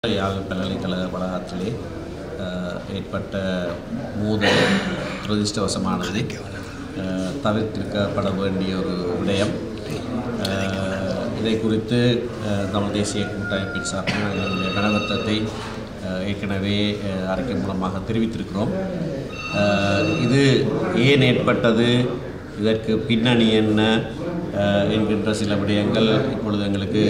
யாழ் பல்கலைக்கழக வளாகத்திலே அஹ், ஏற்பட்ட மோதல் துரதிர்ஷ்டவசமானது அஹ், தவிர்த்திருக்கப்பட வேண்டிய ஒரு விடயம் அஹ், இதை குறித்து அஹ், தமிழ் தேசிய கூட்டமைப்பின் சார்பில் எங்களுடைய கனவர்த்தத்தை அஹ், ஏற்கனவே அஹ், அறிக்கை மூலமாக தெரிவித்திருக்கிறோம் அஹ், இது ஏன் ஏற்பட்டது இதற்கு பின்னணி என்ன அஹ், என்கின்ற சில விடயங்கள் இப்பொழுது எங்களுக்கு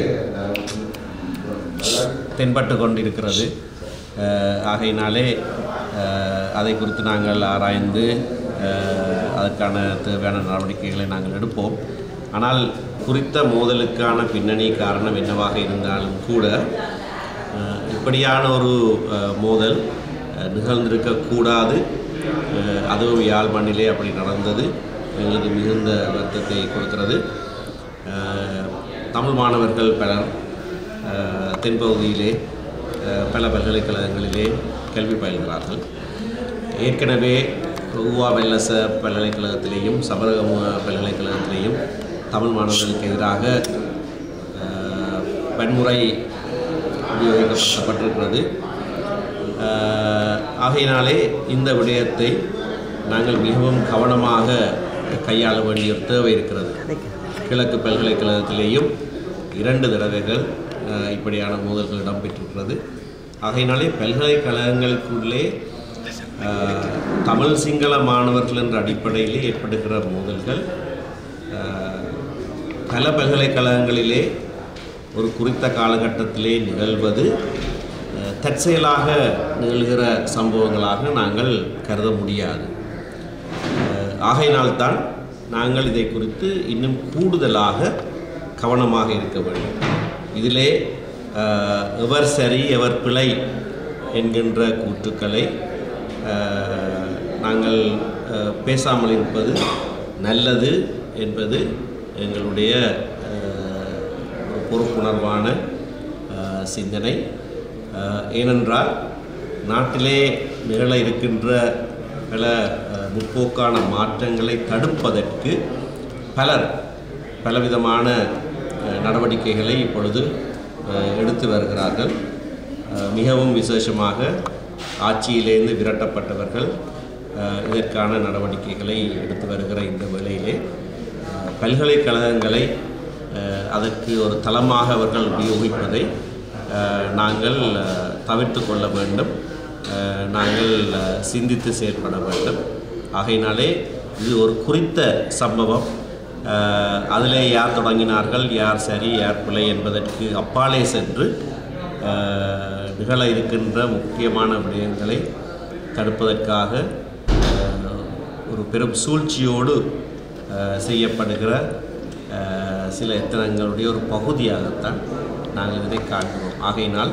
தென்பட்டு கொண்டிருக்கிறது அஹ், ஆகையினாலே அஹ், அதை குறித்து நாங்கள் ஆராய்ந்து அஹ், அதற்கான தேவையான நடவடிக்கைகளை நாங்கள் எடுப்போம் ஆனால் குறித்த மோதலுக்கான பின்னணி காரணம் என்னவாக இருந்தாலும் கூட அஹ், இப்படியான ஒரு அஹ், மோதல் அஹ், நிகழ்ந்திருக்கக்கூடாது அஹ், அதுவும் யாழ் மண்ணிலே அப்படி நடந்தது எங்களுக்கு மிகுந்த வருத்தத்தை கொடுக்கிறது அஹ், தமிழ் மாணவர்கள் பலர் அஹ், தென்பகுதியிலே அஹ், பல பல்கலைக்கழகங்களிலே கல்வி பயில்கிறார்கள் ஏற்கனவே உவா வெல்லச பல்கலைக்கழகத்திலேயும் சபரகமுக பல்கலைக்கழகத்திலேயும் தமிழ் மாணவர்களுக்கு எதிராக அஹ், வன்முறை உபயோகிக்கப்பட்டிருக்கிறது அஹ், ஆகையினாலே இந்த விடயத்தை நாங்கள் மிகவும் கவனமாக கையாள வேண்டிய ஒரு தேவை இருக்கிறது கிழக்கு பல்கலைக்கழகத்திலேயும் இரண்டு தடவைகள் அஹ், இப்படியான மோதல்கள் இடம்பெற்றிருக்கிறது ஆகையினாலே பல்கலைக்கழகங்களுக்குள்ளே அஹ், தமிழ் சிங்கள மாணவர்கள் என்ற அடிப்படையிலே ஏற்படுகிற மோதல்கள் அஹ், பல பல்கலைக்கழகங்களிலே ஒரு குறித்த காலகட்டத்திலே நிகழ்வது அஹ், தற்செயலாக நிகழ்கிற சம்பவங்களாக நாங்கள் கருத முடியாது அஹ், ஆகையினால்தான் நாங்கள் இதை குறித்து இன்னும் கூடுதலாக கவனமாக இருக்க வேண்டும் இதிலே அஹ், எவர் சரி எவர் பிழை என்கின்ற கூற்றுக்களை அஹ், நாங்கள் அஹ், பேசாமல் இருப்பது நல்லது என்பது எங்களுடைய அஹ், ஒரு பொறுப்புணர்வான அஹ், சிந்தனை அஹ், ஏனென்றால் நாட்டிலே நிகழ இருக்கின்ற பல அஹ், முற்போக்கான மாற்றங்களை தடுப்பதற்கு பலர் பலவிதமான அஹ், நடவடிக்கைகளை இப்பொழுது அஹ், எடுத்து வருகிறார்கள் அஹ், மிகவும் விசேஷமாக ஆட்சியிலேருந்து விரட்டப்பட்டவர்கள் அஹ், இதற்கான நடவடிக்கைகளை எடுத்து வருகிற இந்த வேளையிலே அஹ், பல்கலைக்கழகங்களை அஹ், அதற்கு ஒரு தளமாக அவர்கள் உபயோகிப்பதை அஹ், நாங்கள் அஹ், தவிர்த்து கொள்ள வேண்டும் அஹ், நாங்கள் அஹ், சிந்தித்து செயற்பட வேண்டும் ஆகையினாலே இது ஒரு குறித்த சம்பவம் அஹ், அதிலே யார் தொடங்கினார்கள் யார் சரி யார் பிழை என்பதற்கு அப்பாலே சென்று அஹ், நிகழ இருக்கின்ற முக்கியமான விடயங்களை தடுப்பதற்காக அஹ், ஒரு பெரும் சூழ்ச்சியோடு அஹ், செய்யப்படுகிற அஹ், சில எத்தனங்களுடைய ஒரு பகுதியாகத்தான் நாங்கள் இதனை காண்கிறோம் ஆகையினால்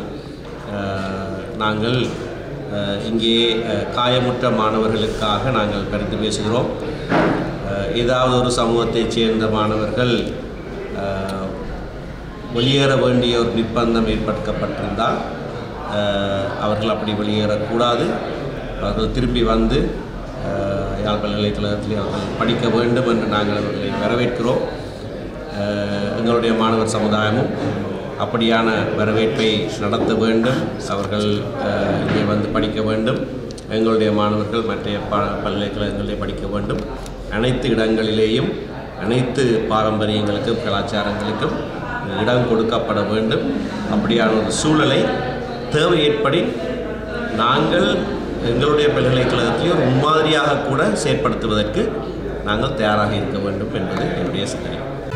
அஹ், நாங்கள் அஹ், இங்கே அஹ், காயமுற்ற மாணவர்களுக்காக நாங்கள் கருத்து பேசுகிறோம் அஹ், ஏதாவது ஒரு சமூகத்தைச் சேர்ந்த மாணவர்கள் அஹ், வெளியேற வேண்டிய ஒரு நிர்பந்தம் ஏற்படுத்தப்பட்டிருந்தால் அஹ், அவர்கள் அப்படி வெளியேறக்கூடாது அவர்கள் திரும்பி வந்து அஹ், யாழ் பல்கலைக்கழகத்தில் அவர்கள் படிக்க வேண்டும் என்று நாங்கள் அவர்களை வரவேற்கிறோம் அஹ், எங்களுடைய மாணவர் சமுதாயமும் அப்படியான வரவேற்பை நடத்த வேண்டும் அவர்கள் அஹ், இங்கே வந்து படிக்க வேண்டும் எங்களுடைய மாணவர்கள் மற்ற ப பல்கலைக்கழகங்களிலே படிக்க வேண்டும் அனைத்து இடங்களிலேயும் அனைத்து பாரம்பரியங்களுக்கும் கலாச்சாரங்களுக்கும் இடம் கொடுக்கப்பட வேண்டும் அப்படியான ஒரு சூழலை தேவை ஏற்படி நாங்கள் எங்களுடைய பல்கலைக்கழகத்திலே ஒரு முன்மாதிரியாக கூட செயற்படுத்துவதற்கு நாங்கள் தயாராக இருக்க வேண்டும் என்பது என்னுடைய சிந்தனை